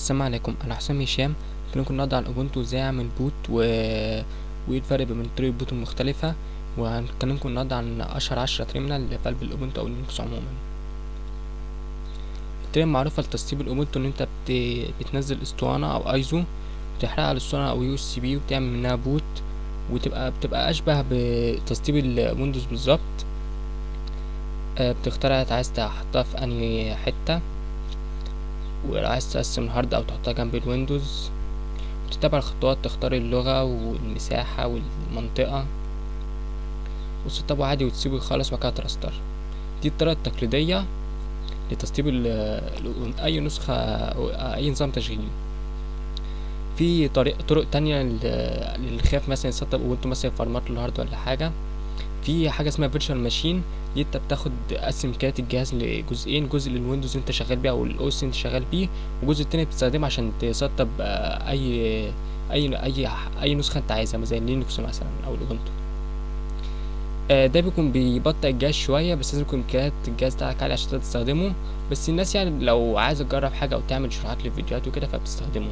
السلام عليكم انا حسام هشام هكلمكم النهارده عن اوبونتو ازاي اعمل بوت و... وايه الفرق بين طريقة البوت المختلفة وهنكلمكم النهارده عن اشهر عشرة ترمينال في قلب الاوبونتو او لينكس عموما الطريقة المعروفة لتسطيب الاوبونتو ان انت بت... بتنزل اسطوانة او ايزو وتحرقها على الاسطوانة او يو اس بي وتعمل منها بوت وتبقى بتبقى اشبه بتسطيب الويندوز بالظبط آه، بتختار انت عايز تحطها في انهي حتة ولو عايز تقسم الهارد او تحطها جنب الويندوز تتبع الخطوات تختار اللغة والمساحة والمنطقة وتسطبه عادي وتسيبه يخلص وبعد كده ترستر دي الطريقة التقليدية لتسطيب ال- ال- أي نسخة أو أي نظام تشغيل في طريق طرق تانية لل- للي خاف مثلا يسطب اوبونتو مثلا فرمات الهارد ولا حاجة في حاجة اسمها فيرتشوال ماشين دي انت بتاخد قسم كارت الجهاز لجزئين جزء للويندوز اللي انت شغال بيه او الاوس اللي انت شغال بيه والجزء التاني بتستخدمه عشان تسطب آه، اي اي اي اي نسخه انت عايزها زي لينكس مثلا او الاوبونتو آه، ده بيكون بيبطئ الجهاز شويه بس لازم يكون امكانيات الجهاز بتاعك عالية عشان تقدر تستخدمه بس الناس يعني لو عايزه تجرب حاجه او تعمل شروحات للفيديوهات وكده فبتستخدمه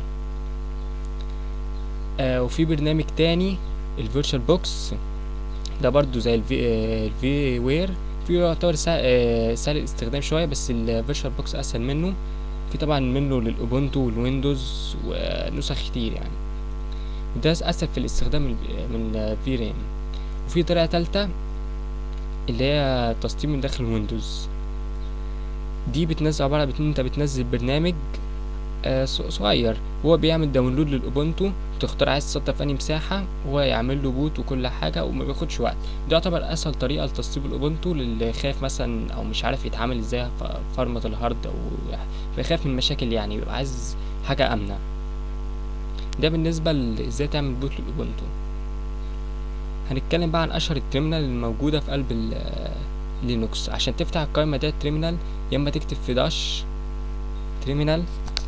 آه، وفي برنامج تاني الفيرتشوال بوكس ده برضو زي الفي الفي وير في يعتبر سهل آه، سهل الاستخدام شويه بس الفيرتشوال بوكس اسهل منه في طبعا منه للاوبونتو والويندوز ونسخ كتير يعني وده اسهل في الاستخدام ال- من في رام وفي طريقه تالتة اللي هي تسطيب من داخل الويندوز دي بتنزل عبارة عن انت بتنزل برنامج آه، ص- صغير هو بيعمل داونلود للاوبونتو تختار عايز تسطب في انهي مساحة هو يعمل له بوت وكل حاجة وما بياخدش وقت ده يعتبر اسهل طريقة لتسطيب الاوبونتو للي خايف مثلا او مش عارف يتعامل ازاي ف- فرمة الهارد او بيخاف من مشاكل يعني بيبقى عايز حاجة امنة ده بالنسبة لازاي تعمل بوت للاوبونتو هنتكلم بقى عن اشهر الترمينال الموجودة في قلب ال- لينوكس عشان تفتح القائمة ديت ترمينال يا اما تكتب في داش ترمينال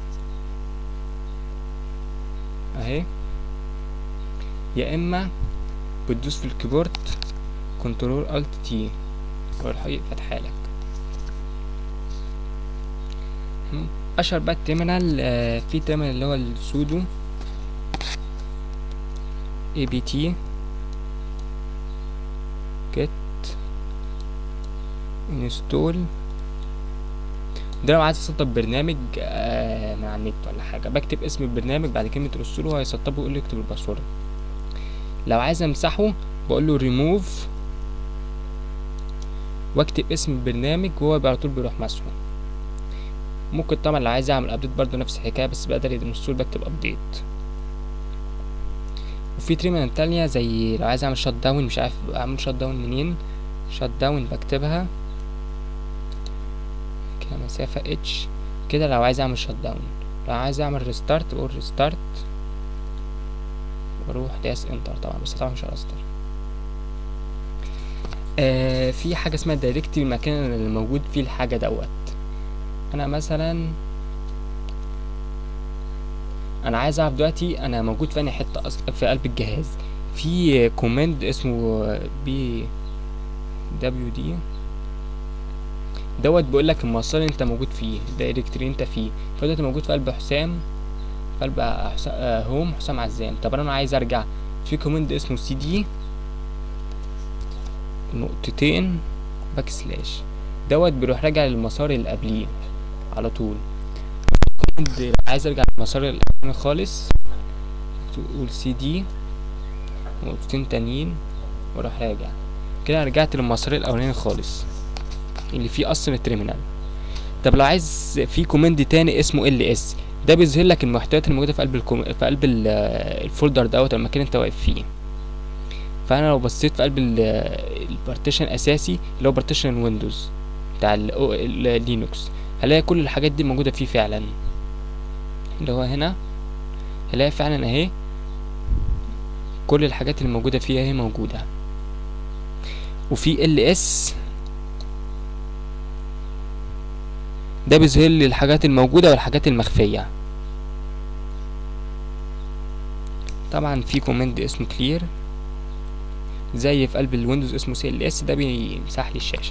اهي يا اما بتدوس في الكيبورد كنترول الت تي ويروح فاتحها لك تمام؟ اشهر بقى الترمينال آه، في ترمينال اللي هو السودو اي بي تي جيت انستول ده لو عايز اسطب برنامج آه من على النت ولا حاجه بكتب اسم البرنامج بعد كلمه انستول هو هيسطبه ويقول لي اكتب الباسورد لو عايز امسحه بقول له ريموف واكتب اسم البرنامج وهو على طول بيروح مسحه ممكن طبعا لو عايز اعمل ابديت برضه نفس الحكايه بس بدل الانستول بكتب ابديت وفي تريمنال تانية زي لو عايز اعمل شات داون مش عارف اعمل شات داون منين شات داون بكتبها كده مسافة اتش كده لو عايز اعمل شات داون لو عايز اعمل ريستارت بقول ريستارت واروح داس انتر طبعا بس طبعا مش هرستر آه في حاجة اسمها دايركتري المكان اللي موجود فيه الحاجة دوت انا مثلا انا عايز اعرف دلوقتي انا موجود في انهي حتة أص- في قلب الجهاز في كوماند اسمه بي دبليو دي دوت بيقول لك المسار اللي انت موجود فيه الدايركتري انت فيه فدلوقتي موجود في قلب حسام في قلب حسام آه هوم حسام عزام طب انا عايز ارجع في كوماند اسمه سي دي نقطتين باك سلاش دوت بيروح راجع للمسار اللي قبليه على طول كوماند لو عايز ارجع للمسار الاولاني خالص تقول سي دي نقطتين تانيين واروح راجع كده أنا رجعت للمسار الاولاني خالص اللي فيه اصلا الترمينال طب لو عايز في كوماند تاني اسمه ال اس ده بيظهر لك المحتويات الموجوده في قلب الكوم... في قلب ال- الفولدر دوت المكان اللي انت واقف فيه فانا لو بصيت في قلب ال- البارتيشن الاساسي اللي هو بارتيشن ويندوز بتاع ال- ال- اللينكس هلاقي كل الحاجات دي موجوده فيه فعلا اللي هو هنا هلاقي فعلا اهي كل الحاجات اللي موجوده فيها اهي موجوده وفي ال اس ده بيظهر لي الحاجات الموجودة والحاجات المخفية طبعا في كوماند اسمه كلير زي في قلب الويندوز اسمه سي ال اس ده بيمسح لي الشاشة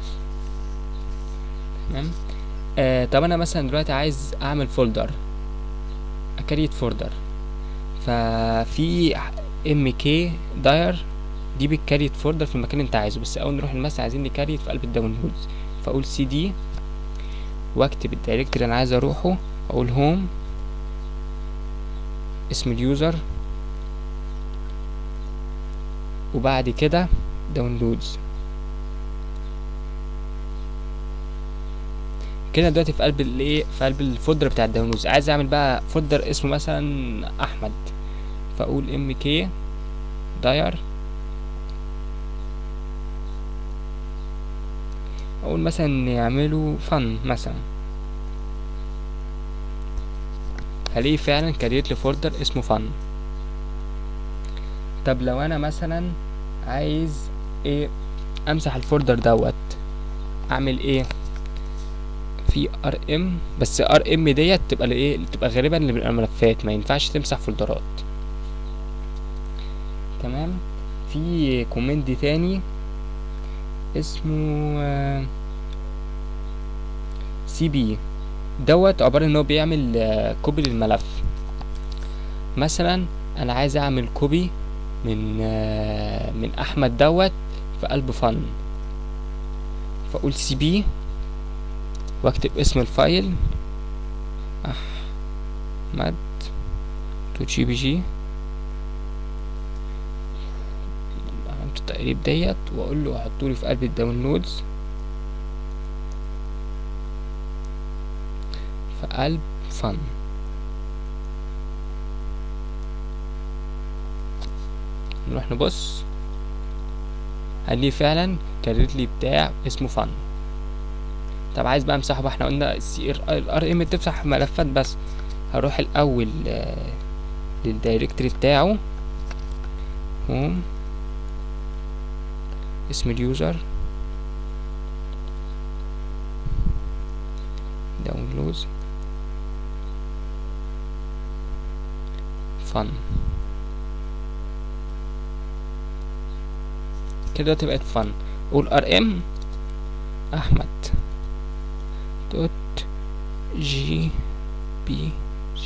تمام آه طب انا مثلا دلوقتي عايز اعمل فولدر كريت فولدر ففي ام كي داير دي بتكريت فولدر في المكان اللي انت عايزه بس اول نروح المسا عايزين نكريت في قلب الداونلودز فاقول سي دي واكتب الدايركتوري اللي انا عايز اروحه اقول هوم اسم اليوزر وبعد كده داونلودز كده دلوقتي في قلب الايه في قلب الفولدر بتاع الداونلودز عايز اعمل بقى فولدر اسمه مثلا احمد فاقول ام كي داير اقول مثلا نعمله فن مثلا هلاقيه فعلا كريت لي فولدر اسمه فن طب لو انا مثلا عايز ايه امسح الفولدر دوت اعمل ايه في ار ام بس ار ام ديت تبقى لايه تبقى غالبا للملفات ما ينفعش تمسح فولدرات تمام في كومنت تاني اسمه سي بي دوت عبارة ان هو بيعمل آه، كوبي للملف مثلا انا عايز اعمل كوبي من آه، من احمد دوت في قلب فن فاقول سي بي واكتب اسم الفايل احمد تو جي بي جي عملت التقريب ديت واقول له حطولي في قلب الداونلودز في قلب فن نروح نبص هنلاقي فعلا كررت لي بتاع اسمه فن طب عايز بقى امسحه بقى احنا قلنا الار ام تفتح ملفات بس هروح الاول آه، للدايركتوري بتاعه هوم اسم اليوزر داونلودز فن كده دلوقتي بقت فن قول ار ام احمد دوت جي بي جي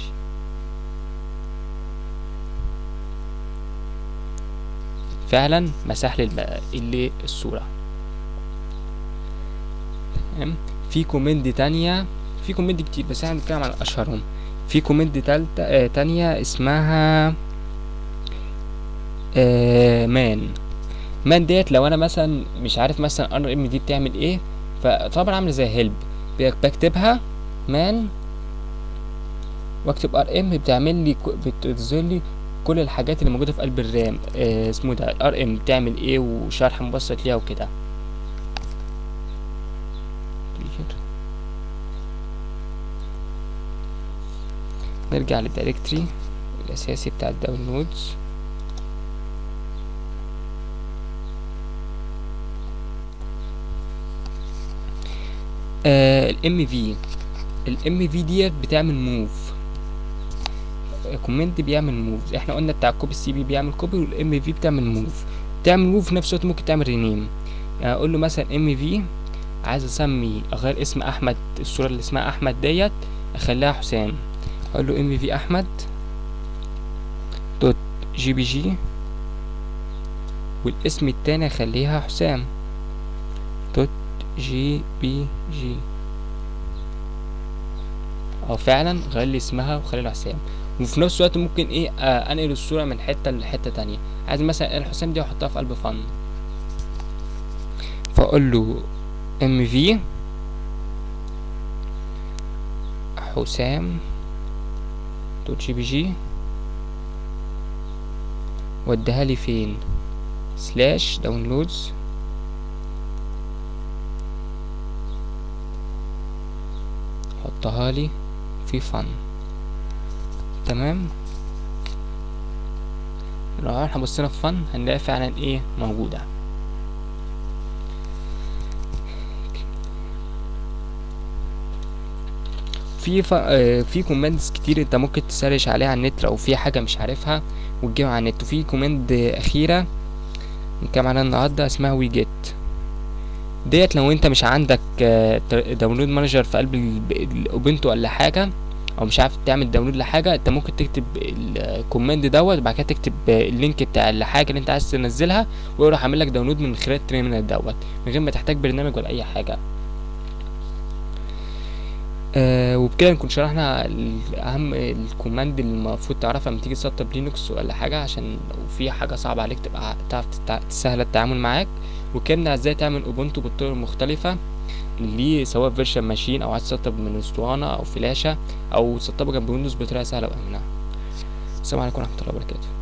فعلا مسح لي الم- اللي الصورة تمام في كومنت تانية في كومنت كتير بس احنا بنتكلم على اشهرهم في كومنت تالتة آه تانية اسمها آه مان مان ديت لو انا مثلا مش عارف مثلا ار ام دي بتعمل ايه فطبعا عامله زي هيلب بكتبها مان واكتب ار ام بتعمل لي ك- بتظهر لي كل الحاجات اللي موجوده في قلب الرام آه اسمه ده ار ام بتعمل ايه وشرح مبسط ليها وكده نرجع للدايركتري الاساسي بتاع الداونلودز الام في الام في ديت بتعمل موف كومنت بيعمل موف احنا قلنا بتاع الكوبي السي بي بيعمل كوبي والام في بتعمل موف تعمل موف في نفس الوقت ممكن تعمل رينيم يعني اقول له مثلا ام في عايز اسمي اغير اسم احمد الصوره اللي اسمها احمد ديت اخليها حسام اقول له ام في احمد دوت جي بي جي والاسم التاني اخليها حسام دوت جي بي جي او فعلا غير لي اسمها وخلي له حسام وفي نفس الوقت ممكن ايه آه انقل الصوره من حته لحته تانية عايز مثلا الحسام دي واحطها في قلب فن فاقول له ام في حسام دوت جي بي جي وديها لي فين سلاش داونلودز حطها لي في فن تمام لو احنا بصينا في فن هنلاقي فعلا ايه موجودة في ف... آه، في كومنتس كتير انت ممكن تسرش عليها على النت لو في حاجة مش عارفها وتجيبها على النت وفي كومنت أخيرة نتكلم عليها النهاردة اسمها ويجيت ديت لو انت مش عندك آه، تر- داونلود مانجر في قلب ال- الاوبنتو ولا حاجة او مش عارف تعمل داونلود لحاجه انت ممكن تكتب الكوماند دوت بعد كده تكتب اللينك بتاع الحاجه اللي انت عايز تنزلها ويروح عامل لك داونلود من خلال الترمينال دوت من غير ما تحتاج برنامج ولا اي حاجه آه وبكده نكون شرحنا ال- اهم الكوماند اللي المفروض تعرفها لما تيجي تسطب لينكس ولا حاجه عشان لو في حاجه صعبه عليك تبقى تعرف تتع- تسهل التعامل معاك وكنا ازاي تعمل اوبونتو بالطرق المختلفه ليه سواء فيرشن ماشين او عايز تسطب من اسطوانه او فلاشه او تسطبه جنب ويندوز بطريقه سهله وامنه السلام عليكم ورحمه الله وبركاته